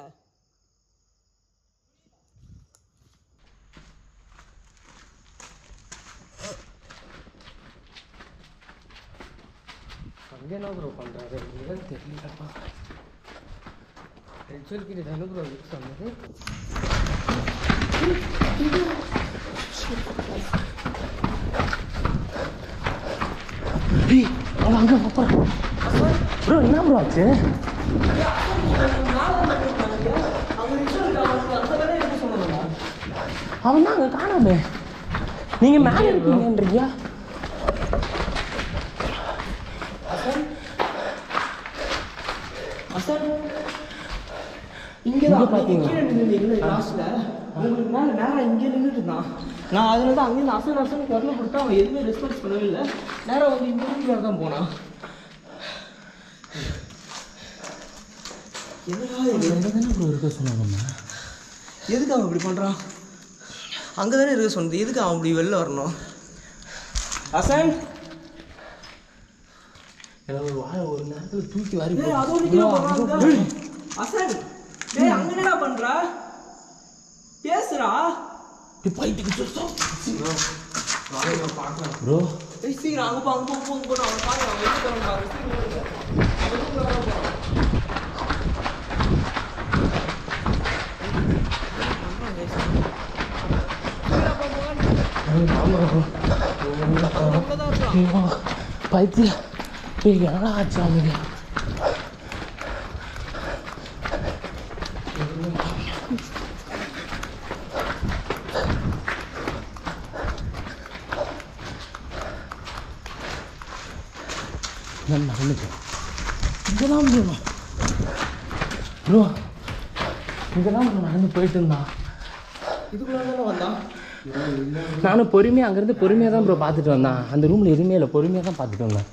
அங்கே என்ன ப்ரோ பண்ணுறாரு ஏன்னு தெரியலப்பா ரிச்சுவல் கிட்ட தானே ப்ரோ யூஸ் பண்ணது அவன் அங்கே போகிறான் ப்ரோ என்ன ப்ரோ ஆச்சு அவன் தான் அங்கே காணாமே நீங்கள் மேலே இருக்கீங்கன்றீங்க அசன் இங்க தான் கீழே நின்னுட்டீங்களே லாஸ்ட்ல உங்களுக்கு மேல நேரா இங்க நின்னுட்டு இருந்தான் நான் அதனால தான் அங்கேருந்து அசன் அசன் குரல கொடுத்தா அவன் எதுவுமே ரெஸ்பான்ஸ் பண்ணவே இல்லை நேரா வந்து இந்த ரூம்ல தான் போனான் என்னடா இது அங்கே தானே ப்ரோ இருக்க சொன்னாங்க எதுக்கு அவன் இப்படி பண்றான் அங்க தானே இருக்க சொன்னது எதுக்கு அவன் இப்படி வெளில வரணும் அசன் எனக்கு ஒரு வாழை ஒரு நேரத்தில் தூக்கி வாரி டேய் அதோ நிக்கிற பாருங்க அசன் டேய் அங்க என்னடா பண்ற பேசுறா இப்படி பைட்டுக்கு ப்ரோ ஏய் சீக்கிரம் அங்க போ அங்க போ போ போ அவன் பாரு அவன் வெளிய போறான் பாரு சீக்கிரம் ஓடுங்க. அவன் ரூம்ல வர போறான் பைத்திய என்னடா ஆச்சு அவனுக்கு நான் நடந்துட்டேன் இங்கே தான் ப்ரோ ப்ரோ இங்கே தான் ப்ரோ நடந்து போயிட்டு இருந்தான் இதுக்குள்ள தானே வந்தான் நானும் பொறுமையாக அங்கேருந்து பொறுமையாக தான் ப்ரோ பார்த்துட்டு வந்தேன் அந்த ரூமில் எதுவுமே இல்லை பொறுமையாக தான் பார்த்துட்டு வந்தேன்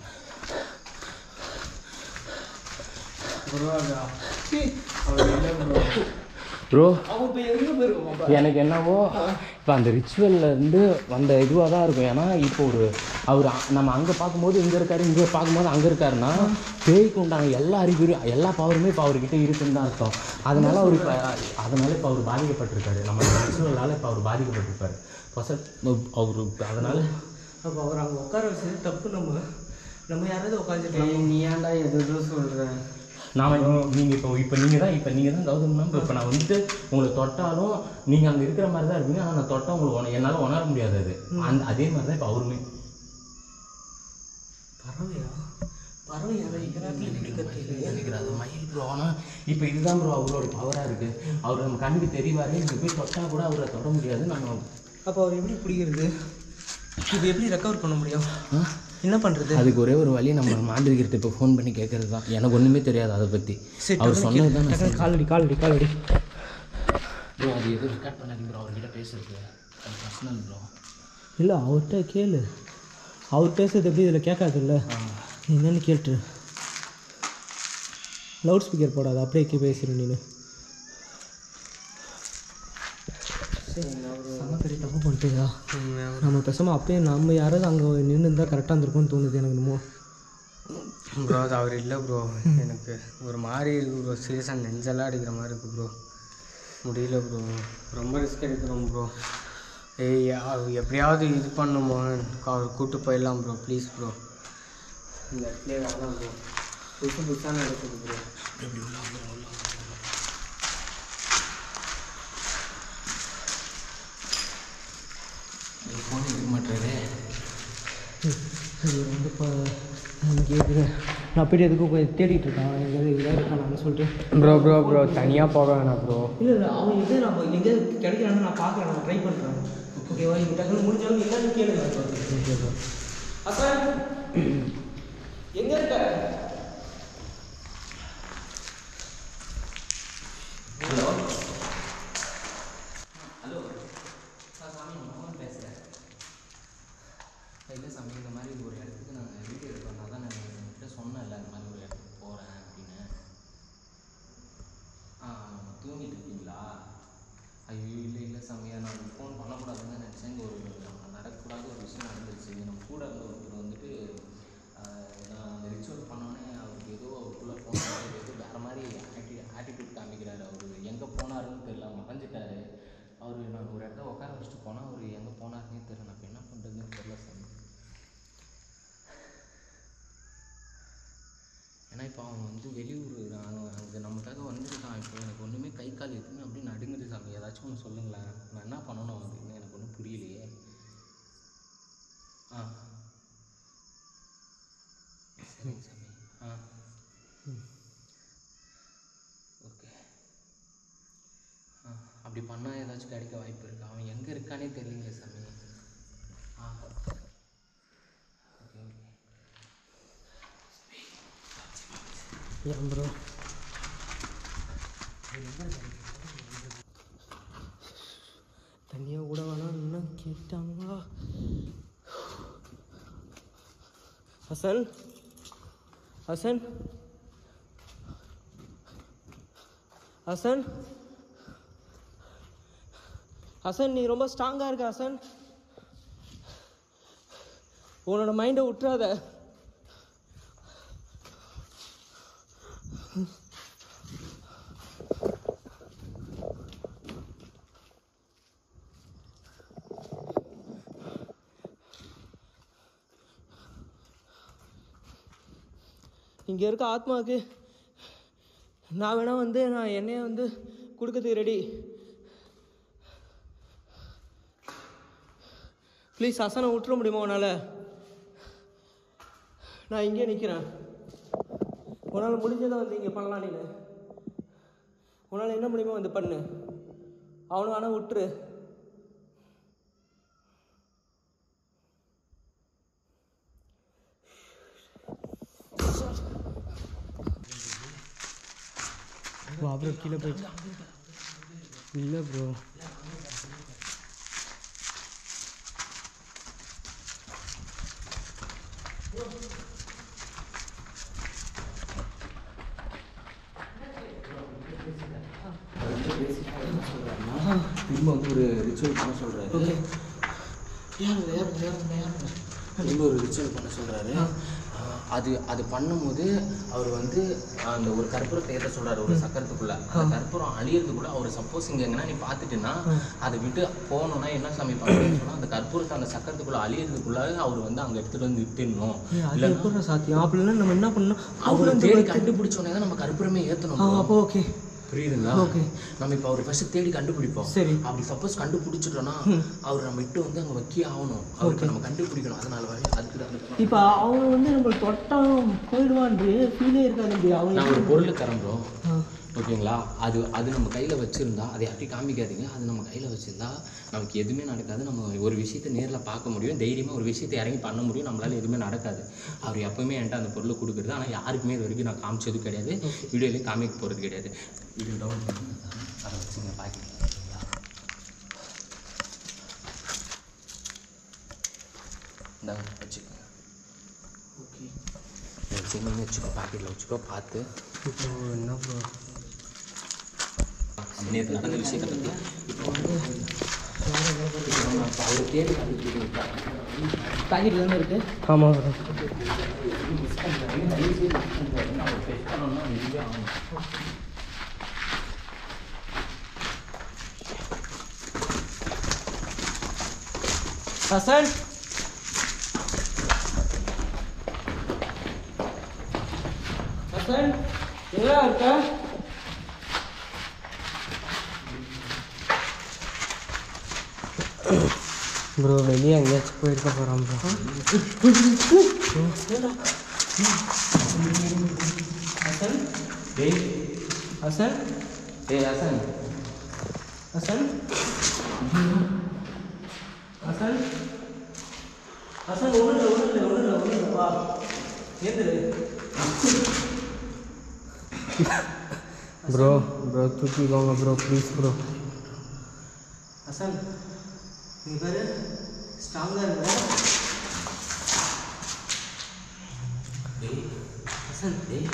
ப்ரோ அவன் இப்போ எங்க போயிருக்கான் எனக்கு என்னவோ இப்போ அந்த ரிச்சுவல்ல இருந்து வந்த இதுவாக தான் இருக்கும் ஏன்னா இப்போ ஒரு அவர் அ- நம்ம அங்கே பார்க்கும்போது இங்கே இருக்காரு இங்கே பார்க்கும்போது அங்கே இருக்காருன்னா பேய்க்கு உண்டான எல்லா அறிகுறியும் எல்லா பவருமே இப்போ அவர்கிட்ட இருக்குன்னு தான் அர்த்தம் அதனால அவர் இப்போ அதனால இப்போ அவர் பாதிக்கப்பட்டிருக்காரு நம்ம ரிச்சுவலால் இப்போ அவர் பாதிக்கப்பட்டிருப்பாரு ஃபஸ்ட் அவர் அதனால அப்போ அவர் அங்கே உட்கார வச்சது தப்பு நம்ம நம்ம யாராவது உட்காந்துருக்கலாம் நீ ஏன்டா எது எதோ சொல்கிற நாம நீங்கள் இப்போ இப்போ நீங்கள் தான் இப்போ நீங்கள் தான் கௌதம் மேம் இப்போ நான் வந்துட்டு உங்களை தொட்டாலும் நீங்கள் அங்கே இருக்கிற மாதிரி தான் இருப்பீங்க ஆனால் நான் தொட்டா உங்களுக்கு உண என்னால் உணர முடியாது அது அந்த அதே மாதிரி தான் இப்போ அவருமே பறவையா பறவை யாரோ இங்கராட்டில் இப்படி கத்துது நினைக்கிறேன் அது மயில் ப்ரோ ஆனால் இப்போ இதுதான் ப்ரோ அவரோட பவராக இருக்குது அவர் நம்ம கண்ணுக்கு தெரியவாரு நீங்கள் போய் தொட்டா கூட அவரை தொட முடியாது நம்ம அப்போ அவர் எப்படி பிடிக்கிறது இது எப்படி ரெக்கவர் பண்ண முடியும் என்ன பண்ணுறது அதுக்கு ஒரே ஒரு வழி நம்ம மாந்திரிகிட்ட இப்போ ஃபோன் பண்ணி கேட்கறது தான் எனக்கு ஒன்றுமே தெரியாது அதை பற்றி அவர் சொன்னது தான் நான் காலடி காலடி காலடி ப்ரோ அது எதுவும் ரெக்கார்ட் பண்ணாதீங்க ப்ரோ அவர்கிட்ட பேசுறது அது பர்சனல் ப்ரோ இல்லை அவர்கிட்ட கேளு அவர் பேசுறது எப்படி இதில் கேட்காதுல்ல நீ என்னன்னு கேட்டு லவுட் ஸ்பீக்கர் போடாது அப்படியே கே பேசுகிறேன் நீನು செம்ம பெரிய தப்பு பண்ணிட்டீங்களா நம்ம பேசாமல் அப்பயே நம்ம யாராவது அங்கே நின்று இருந்தால் கரெக்டாக இருந்திருக்கும்னு தோணுது எனக்கு என்னமோ ப்ரோ அது அவர் இல்லை ப்ரோ எனக்கு ஒரு மாதிரி இருக்கு ப்ரோ சீரியஸாக நெஞ்செல்லாம் அடிக்கிற மாதிரி இருக்கு ப்ரோ முடியல ப்ரோ ரொம்ப ரிஸ்க் எடுக்கிறோம் ப்ரோ ஏய் அவர் எப்படியாவது இது பண்ணுமோ அவர் கூப்பிட்டு போயிடலாம் ப்ரோ ப்ளீஸ் ப்ரோ இந்த இடத்துல வேணாம் ப்ரோ புதுசு புதுசாக நடக்குது ப்ரோ ஃபோன் எடுக்க மாட்டாரு அது வந்து இப்போ நமக்கு எதுக்கு நான் போய்ட்டு எதுக்கும் போய் தேடிட்டு இருக்கான் எங்கேயாவது எங்கேயாவது இருக்கானான்னு சொல்லிட்டு ப்ரோ ப்ரோ ப்ரோ தனியாக போக வேணாம் ப்ரோ இல்லை இல்லை அவன் எது நம்ம எங்கேயாவது கிடைக்கிறான்னு நான் பார்க்குறேன் நான் ட்ரை பண்ணுறேன் ஓகேவா இங்கே டக்குனு முடிஞ்சாலும் என்னன்னு கேளுங்க அசான் எங்கே இருக்க ஹலோ ஹலோ சார் சாமி நான் மோகன் பேசுகிறேன் இல்லை சாமி இந்த மாதிரி ஒரு இடத்துக்கு நான் வீடியோ எடுக்க வந்தால் தான் நான் உங்கள்கிட்ட சொன்னேன்ல இந்த மாதிரி ஒரு இடத்துக்கு போகிறேன் அப்படின்னு ஆ தூங்கிட்டு இருக்கீங்களா ஐயோ இல்லை இல்லை சாமியா நான் ஃபோன் பண்ணக்கூடாதுன்னு நினச்சேன் இங்கே ஒரு நடக்கக்கூடாத ஒரு விஷயம் நடந்துருச்சு இங்கே நம்ம கூட இருந்த ஒருத்தர் வந்துட்டு ஆஹ், நான் அந்த ரிச்சுவல் பண்ணோன்னே அவருக்கு ஏதோ அவருக்குள்ளே போனார் ஏதோ வேறு மாதிரி ஆட்டி ஆட்டிடியூட் காமிக்கிறாரு அவர் எங்கே போனாருன்னு தெரியல மறைஞ்சிட்டாரு அவர் நான் ஒரு இடத்துல உட்கார வச்சுட்டு போனால் அவர் எங்கே போனாருன்னே தெரியல நான் இப்ப என்ன பண்ணுறதுன்னு தெரியல சாமி ஏன்னா இப்போ அவன் வந்து வெளியூர் நான் அங்கே நமக்காக வந்திருக்கான் இப்போ எனக்கு ஒன்றுமே கை கால் எதுவுமே அப்படியே நடுங்குது சாமி ஏதாச்சும் ஒன்று சொல்லுங்களேன் நான் என்ன பண்ணணும் அப்படின்னு எனக்கு ஒன்றும் புரியலையே ஆ சரிங்க சாமி ஆ ஓகே ஆ அப்படி பண்ணால் ஏதாச்சும் கிடைக்க வாய்ப்பு இருக்கா அவன் எங்கே இருக்கானே தெரியலைங்க சாமி ஆ ஓகே ஓகே ஏன் ப்ரோ தனியாக கூட வேணாம்னு கேட்டாங்களா ஹசன் ஹசன் ஹசன் ஹசன் நீ ரொம்ப ஸ்ட்ராங்காக இருக்க ஹசன் உன்னோட மைண்டை விட்டுறாத இங்கே இருக்க ஆத்மாவுக்கு நான் வேணா வந்து நான் என்னைய வந்து கொடுக்கறதுக்கு ரெடி ப்ளீஸ் அசனை விட்டுற முடியுமா உன்னால் நான் இங்கே நிற்கிறேன் உன்னால் முடிஞ்சதை வந்து இங்கே பண்ணலாம் நீ உன்னால் என்ன முடியுமோ வந்து பண்ணு அவனை ஆனால் விட்டுரு ப்ரோ அப்புறம் கீழே போயிடுச்சு இல்லை ப்ரோ திரும்ப வந்து ஒரு ரிச்சுவல் பண்ண சொல்கிறாரு திரும்ப ஒரு ரிச்சுவல் பண்ண சொல்கிறாரு அது அது பண்ணும்போது அவர் வந்து அந்த ஒரு கற்பூரத்தை ஏற்ற சொல்கிறாரு ஒரு சக்கரத்துக்குள்ள அந்த கற்பூரம் அழியறதுக்குள்ள அவர் சப்போஸ் இங்கே எங்கன்னா நீ பார்த்துட்டுன்னா அதை விட்டு போகணுன்னா என்ன சாமி பண்ணுறேன்னு சொன்னால் அந்த கற்பூரத்தை அந்த சக்கரத்துக்குள்ள அழியறதுக்குள்ள அவர் வந்து அங்கே எடுத்துகிட்டு வந்து விட்டுடணும் அது எப்படி சாத்தியம் அப்படின்னா நம்ம என்ன பண்ணணும் அவர் தேடி கண்டுபிடிச்சோன்னே தான் நம்ம கற்பூரமே ஏற்றணும் ஆ அப்போ ஓகே புரியுதுங்களா Okay. நம்ம இப்போ அவர் ஃபர்ஸ்ட் தேடி கண்டுபிடிப்போம் சரி. அப்படி சப்போஸ் கண்டுபிடிச்சிட்டோம்னா அவர் நம்ம விட்டு வந்து அங்கே வைக்க ஆகணும் அவருக்கு நம்ம கண்டுபிடிக்கணும் அதனால வரை அதுக்கு தான் அதுக்கு இப்போ அவன் வந்து நம்ம தொட்டா போயிடுவான்னு ஃபீலே இருக்காது அவன் நான் ஒரு பொருள் தரேன் ப்ரோ ஆ. ஓகேங்களா அது அது நம்ம கையில் வச்சுருந்தா அதை யார்ட்டையும் காமிக்காதீங்க அது நம்ம கையில் வச்சுருந்தா நமக்கு எதுவுமே நடக்காது நம்ம ஒரு விஷயத்தை நேரில் பார்க்க முடியும் தைரியமாக ஒரு விஷயத்தை இறங்கி பண்ண முடியும் நம்மளால எதுவுமே நடக்காது அவர் எப்பவுமே என்கிட்ட அந்த பொருளை கொடுக்குறது ஆனால் யாருக்குமே இது வரைக்கும் நான் காமிச்சது கிடையாது வீடியோலேயும் காமிக்க போகிறது கிடையாது வீடியோ டவுன் பண்ணுங்க அதை வச்சுங்க பாக்கெட்டில் இந்தாங்க வச்சுக்கோங்க ஓகே வச்சுக்கோங்க வச்சுக்கோ பாக்கெட்டில் வச்சுக்கோ பார்த்து இப்போ என்ன ப்ரோ நேற்று நடந்த விஷயத்தை பற்றி இப்போ வந்து இப்போ நம்ம இப்போ அவர் தேடி கண்டுபிடிக்கிறோம் பாக்கெட்டில் தானே இருக்கு ஆமாம் ப்ரோ ஹசன் ஹசன் எங்கடா இருக்க ப்ரோ வெளியே எங்கேயாச்சும் போயிருக்க போகிறான் ப்ரோ ஹசன் டேய் ஹசன் டேய் ஹசன் ஹசன் ஹசன் ஹசன் ஒன்று இல்லை ஒன்று இல்லை ஒன்று இல்லை ஒன்று இல்லைப்பா ஏந்திரு ப்ரோ ப்ரோ தூக்கிக்கோங்க ப்ரோ ப்ளீஸ் ப்ரோ ஹசன் நீ பாரு ஸ்ட்ராங்காக இருக்க ஹசன் டேய்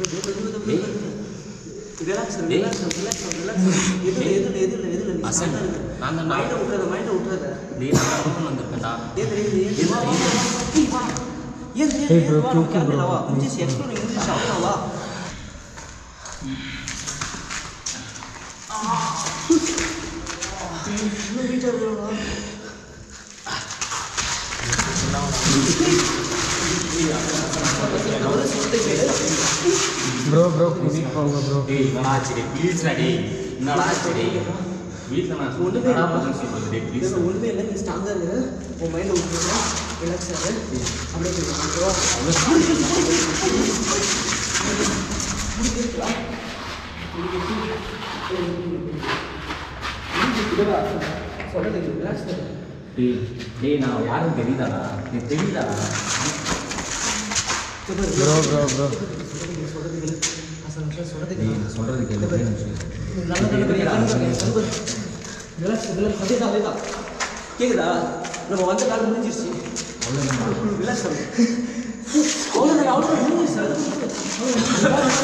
ரிலாக்ஸ் ரிலாக்ஸ் ரிலாக்ஸ் ரிலாக்ஸ் எதில் எதில் எதில் எதில் நீ ஹசன், நான் தான் மைண்டை விட்டுறத மைண்டை விட்டுறத டேய் நான் கருப்பன் வந்திருக்கேன்டா ஏந்திரு ஏந்திரு ஏந்திரு வா வா வா ஏய், வா ஏந்திரு ஏய், ஏந்திரு bro, வா நம்ம தூக்கு bro. கிளம்பிடலாம் வா இங்கிலீஷ் எக்ஸ்ப்ளோரிங் இங்கிலீஷ் அவ்வளோ வா இன்னும் வீட்டாக இருக்கா ப்ரோ ப்ரோ கூட்டிகிட்டு போங்க ப்ரோ டேய் என்னடா ஆச்சு டேய் ப்ளீஸ்டா டேய் என்னடா ஆச்சு டேய் வீட்டில் நான் ஒண்ணுமே என்னடா இல்லைப்பா. பண்ண சொல்றது டேய் ப்ளீஸ் இல்லை ஒன்றுமே இல்லை நீ ஸ்ட்ராங்காக இரு உன் மைண்டை விட்டுருங்க ரிலாக்ஸ் ஆகு அப்படியே போயிடலாம் ஓகேவா சொல்றது ரிலாக்ஸ் ஆகு டேய் டேய் நான் யாரும் தெரியுதாடா நீ தெரியுதாடா ப்ரோ ப்ரோ ப்ரோ டேய் நான் சொல்றது கேளு ஒரே நிமிஷம் ரிலாக்ஸ் ரிலாக்ஸ் அதே தான் அதே தான் கேக்குதா நம்ம வந்த காலம் முடிஞ்சிருச்சு ரிலாக்ஸ் ஆகு அவ்வளோ அவ்வளோ முடிஞ்சிருச்சு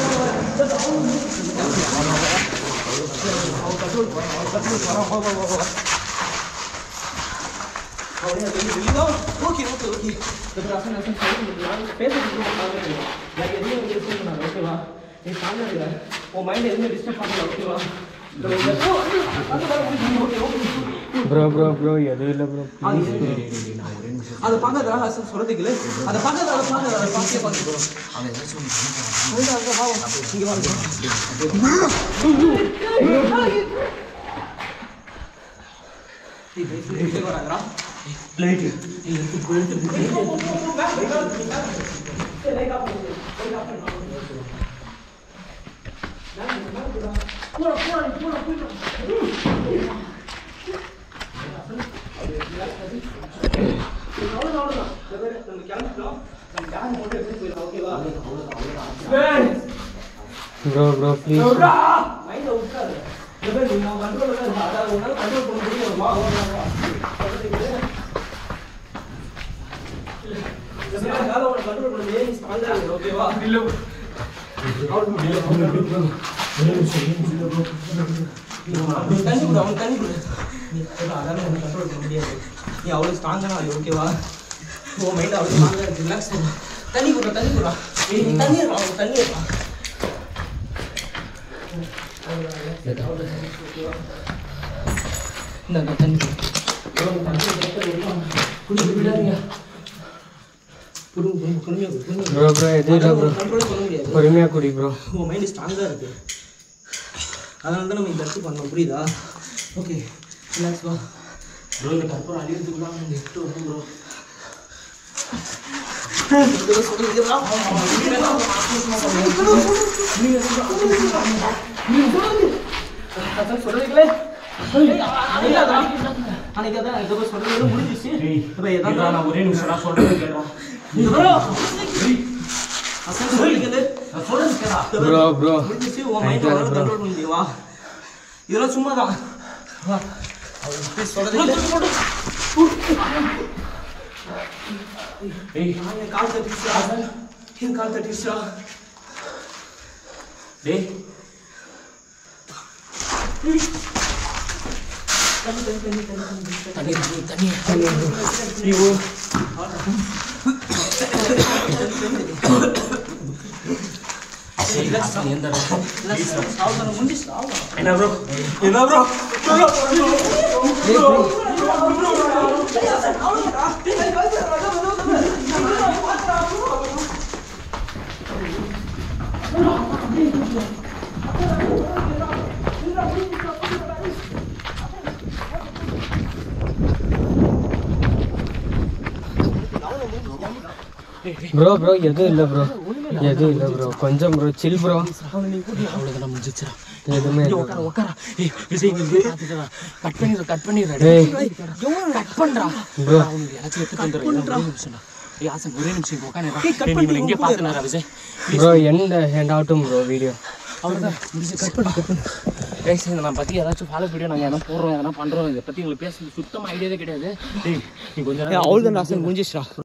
ஓகே ஓகே ஓகே இப்போ அசன் அசன் பேசுறதுக்கு நான் எதுவும் வந்து ரிசீவ் பண்ணாங்க ஓகேவா நீ சாமி இருக்க உன் மைண்ட் எதுவுமே டிஸ்டர்ப் பண்ணல ஓகேவா ப்ரோ ப்ரோ ப்ரோ எதுவும் இல்லை ப்ரோ அதை பார்க்காதா அசன் சொல்றதுக்கு அதை பார்க்காத அதை பார்க்காத அதை பார்க்கவே பார்த்துக்கோ அவன் ஏதாச்சும் ஒண்ணு பண்ண போறான். அதுதான் அதுதான் வா, வா. இங்க வாங்க வராங்கடா ப்ரோ ப்ரோ ப்ளீஸ் மைண்ட விட்டாரு இந்த பேர் நீங்க கண்ட்ரோல் தான் இருக்கு அதாவது உன்னால கண்ட்ரோல் பண்ண முடியும் வா வா வா, வா இந்த பேர் அதால உன்னை கண்ட்ரோல் பண்ண முடியாது நீ ஸ்ட்ராங்கா இரு ஓகேவா இல்ல தண்ணி கொடு அவனுக்கு தண்ணி கொடு நீ அதால உன்னை கண்ட்ரோல் பண்ண முடியாது நீ அவ்வளோ ஸ்ட்ராங்கான ஆளு ஓகேவா உன் மைண்ட் அவ்வளோ ஸ்ட்ராங்கா இருக்கு ரிலாக்ஸ் தண்ணி கொடுறா தண்ணி கொடுறா ஏய் நீ தண்ணி இருக்கா அவனுக்கு தண்ணி இருக்கா இந்த தண்ணி குடி விடாதீங்க புடுங்க பொறுமையாக பொறுமையாக ப்ரோ ப்ரோ எதுவும் இல்லை ப்ரோ கண்ட்ரோல் பண்ண முடியாது பொறுமையாக குடி ப்ரோ உன் மைண்டு ஸ்ட்ராங்காக இருக்கு அதனால தான் நம்ம இந்த இடத்துக்கு பண்ணோம் புரியுதா ஓகே ரிலாக்ஸ் வா ப்ரோ இந்த கற்பூரம் அழியறதுக்குள்ள அவன் இந்த எட்டு வரும் ப்ரோ சொல்றீங்களே அன்னைக்கு அதான் இதோ சொல்றது முடிஞ்சிச்சு இப்போ எதாவது நான் ஒரே நிமிஷம் நான் சொல்றது கேளுடா இங்க வா. அசல் சொல்லிக்கிறது நான் சொல்றது கேளா ப்ரோ ப்ரோ முடிஞ்சிச்சு உன் மைண்ட் ஓரளவு கண்ட்ரோல் பண்ணி வா இதெல்லாம் சும்மா தான் வா சொல்றது டேய் என் கால் தட்டிடுச்சா என் கால் தட்டிடுச்சா டேய் தண்ணி தண்ணி தண்ணி தண்ணி தண்ணி தண்ணி தண்ணி தண்ணி எந்த சாப்பிட முடிஞ்சு சாப்பிட என்ன ப்ரோ என்ன ப்ரோ Hey, ப்ரோ ப்ரோ எதுவும் இல்லை ப்ரோ எதுவும் இல்லை ப்ரோ கொஞ்சம் ப்ரோ சில் ப்ரோ அவ்வளோதான் முடிஞ்சிச்சுடா எதுவுமே இல்லை உட்கார உட்காரா ஏய் விஜய் இங்க இருந்து பார்த்துட்டா கட் பண்ணிடுற கட் பண்ணிடுறா ஏய் கட் பண்றா ப்ரோ அவனுக்கு யாராச்சும் எடுத்து வந்துடுறேன் ஒரே நிமிஷம்டா ஏய் ஆசன் ஒரே நிமிஷம் இங்க உட்காந்து நீ இவனை இங்கே பார்த்துனாரா விஜய் ப்ரோ எந்த ஹேண்ட் ஆகட்டும் ப்ரோ வீடியோ அவ்வளோதான் முடிஞ்சு கட் பண்ணு கட் பண்ணு கைஸ் இந்த நான் பற்றி ஏதாச்சும் ஃபாலோ வீடியோ நாங்கள் எதனா போடுறோம் எதனா பண்ணுறோம் இதை பற்றி உங்களுக்கு பேச சுத்தமாக ஐடியாவே கிடையாது டேய் நீ கொஞ்சம் நேரம் அவ்வளோதான் முடிஞ்சிச்சுடா